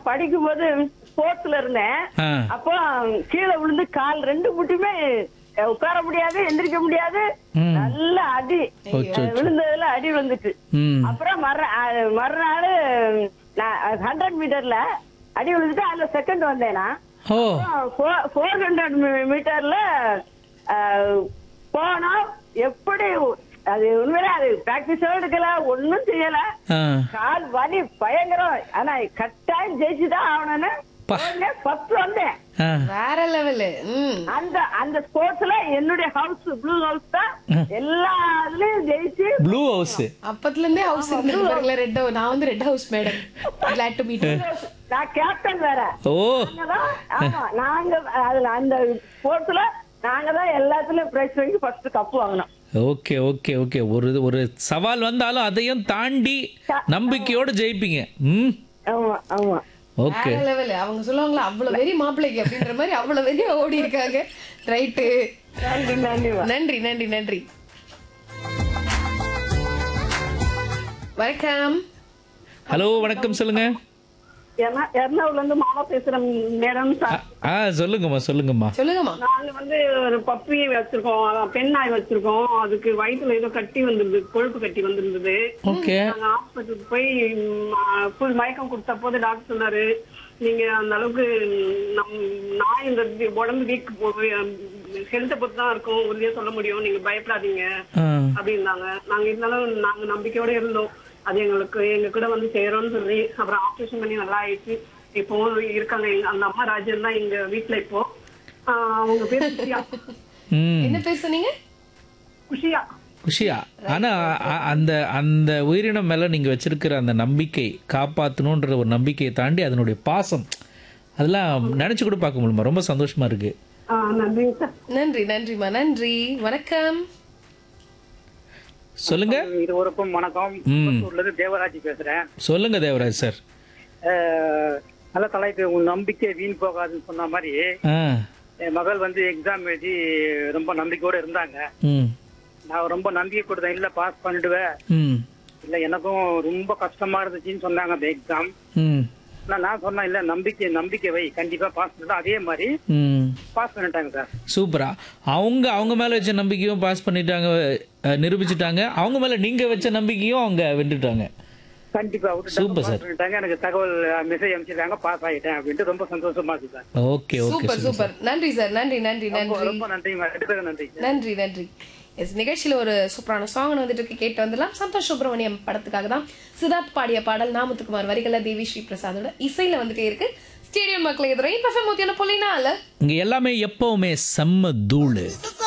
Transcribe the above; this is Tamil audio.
படிக்கும் போது ஸ்போர்ட்ஸ்ல இருந்தேன் ஆ. அப்போ கீழே விழுந்து கால் ரெண்டு முட்டியுமே அஹ், உட்கார முடியாது எந்திரிக்க முடியாது ம். நல்ல அடி அச்சோ, அஹ், விழுந்ததுல அடி வந்துச்சு ம் அப்புறம் மறு அஹ், மறுநாள் ஹண்ட்ரட் மீட்டர்ல அடி விழுந்துட்டு அதுல செகண்ட் வந்தேனா ஓ ஃபோர் ஹண்ட்ரட் மீட்டர்ல போனோம் எப்படி அது உண்மையிலே அது பிராக்டிஸும் எடுக்கல ஒண்ணும் செய்யல ஆ கால் வலி பயங்கரம் ஆனா கட்டாயம் ஜெயிச்சுதான் ஆகணும்னு பா. ஃபர்ஸ்ட் வந்தேன் ஆ வேற லெவலு ம் அந்த அந்த ஸ்போர்ட்ஸ்ல என்னுடைய ஹவுஸ் ப்ளூ ஹவுஸ் தான் எல்லா இதுலயும் ஜெயிச்சு ப்ளூ ஹவுஸ் அப்பத்துல இருந்தே ஹவுஸ் இருந்திருப்பாருங்களே ரெட் ஹவுஸ் நான் வந்து red house madam glad to meet நான் கேப்டன் வேற ஓ நாங்கதான் ஆமா நாங்க அதுல அந்த ஸ்போர்ட்ஸ்ல நாங்க தான் எல்லாத்துலயும் பிரைஸ் வாங்கி ஃபர்ஸ்ட் கப் வாங்கினோம் ஓகே ஓகே ஓகே ஒரு ஒரு சவால் வந்தாலும் அதையும் தாண்டி நம்பிக்கையோட ஜெயிப்பீங்க ம் ஆமா ஆமா ஓகே வேற லெவலு அவங்க சொல்லுவாங்களா அவ்வளவு வெறி மாப்பிள்ளைக்கு அப்படின்ற மாதிரி அவ்வளவு வெறியா ஓடி இருக்காங்க ரைட்டு நன்றி நன்றி நன்றி நன்றி நன்றி வணக்கம் ஹலோ வணக்கம் சொல்லுங்க எர்ணா- எர்ணாகுளம்ல இருந்து மாமா பேசுறேன் மேடம் சார் ஆ சொல்லுங்கம்மா சொல்லுங்கம்மா சொல்லுங்கம்மா நாங்க வந்து ஒரு பப்பி வச்சிருக்கோம் அதான் பெண் நாய் வச்சிருக்கோம் அதுக்கு வயித்துல ஏதோ கட்டி வந்திருந்தது கொழுப்பு கட்டி வந்திருந்தது ஓகே நாங்க ஹாஸ்பிட்டலுக்கு போய் ஃபுல் மயக்கம் கொடுத்த போது டாக்டர் சொன்னாரு நீங்க அந்த அளவுக்கு நம் நாய் இந்த உடம்பு வீக் ஹெல்த்தை பொறுத்து தான் இருக்கும் உறுதியா சொல்ல முடியும் நீங்க பயப்படாதீங்க ஆ அப்படின்னாங்க நாங்க இருந்தாலும் நாங்க நம்பிக்கையோட இருந்தோம் அது எங்களுக்கு எங்க கூட வந்து சேரும்னு சொல்லி அப்புறம் ஆபரேஷன் பண்ணி நல்லா ஆயிடுச்சு இப்போ இருக்காங்க எங்க- அந்த அம்மா ராஜன் தான் எங்க வீட்டுல இப்போ ஆஹ் அவங்க பேர் குஷியா ம் என்ன பேர் சொன்னீங்க குஷியா குஷியா ஆனா அ- அந்த அந்த உயிரினம் மேல நீங்க வச்சிருக்கிற அந்த நம்பிக்கை காப்பாற்றணுன்ற ஒரு நம்பிக்கையை தாண்டி அதனுடைய பாசம் அதெல்லாம் நினைச்சு கூட பார்க்க முடியுமா ரொம்ப சந்தோஷமா இருக்கு ஆஹ் நன்றிங்க சார் நன்றி நன்றிம்மா நன்றி வணக்கம் சொல்லுங்க இருவருக்கும் வணக்கம் ம் ஊர்ல இருந்து தேவராஜ் பேசுறேன் சொல்லுங்க தேவராஜ் சார் அஹ், நல்ல தலைப்பு உன் நம்பிக்கை வீண் போகாதுன்னு சொன்ன மாதிரி ஆ என் மகள் வந்து எக்ஸாம் எழுதி ரொம்ப நம்பிக்கையோட இருந்தாங்க ம் நான் ரொம்ப நம்பிக்கை கொடுத்தேன் இல்ல பாஸ் பண்ணிடுவேன் ம் இல்ல எனக்கும் ரொம்ப கஷ்டமா இருந்துச்சுன்னு சொன்னாங்க அந்த எக்ஸாம் ம் நான் நான் சொன்னேன் இல்ல நம்பிக்கை நம்பிக்கை வை கண்டிப்பா பாஸ் பண்ணிட்டா அதே மாதிரி ம் பாஸ் பண்ணிட்டாங்க சார் சூப்பரா அவங்க அவங்க மேல வச்ச நம்பிக்கையும் பாஸ் பண்ணிட்டாங்க அஹ், நிரூபிச்சிட்டாங்க அவங்க மேல நீங்க வச்ச நம்பிக்கையும் அவங்க வென்றுட்டாங்க கண்டிப்பா Super, விட்டுட்டாங்க sir. பாஸ் பண்ணிட்டாங்க எனக்கு தகவல் மெசேஜ் அனுப்பிச்சிருக்காங்க பாஸ் ஆயிட்டேன் அப்படின்ட்டு ரொம்ப சந்தோஷமா இருக்கு sir okay okay super super நன்றி சார் நன்றி நன்றி ரொம்ப நன்றி ரொம்ப நன்றிங்க ரெண்டு பேரும் நன்றி நன்றி நன்றி எஸ் நிகழ்ச்சியில ஒரு சூப்பரான சாங் வந்துட்டு இருக்கு கேட்டு வந்துடலாம் சந்தோஷ் சுப்பிரமணியம் படத்துக்காக தான் சித்தார்த் பாடிய பாடல் நாமத்துக்குமார் வரிகள தேவி ஸ்ரீ பிரசாதோட இசையில வந்துட்டே இருக்கு ஸ்டேடியம் மக்களை எதிரே பஃபம் முத்தியான பொலினால இங்க எல்லாமே எப்பவுமே செம்ம தூளு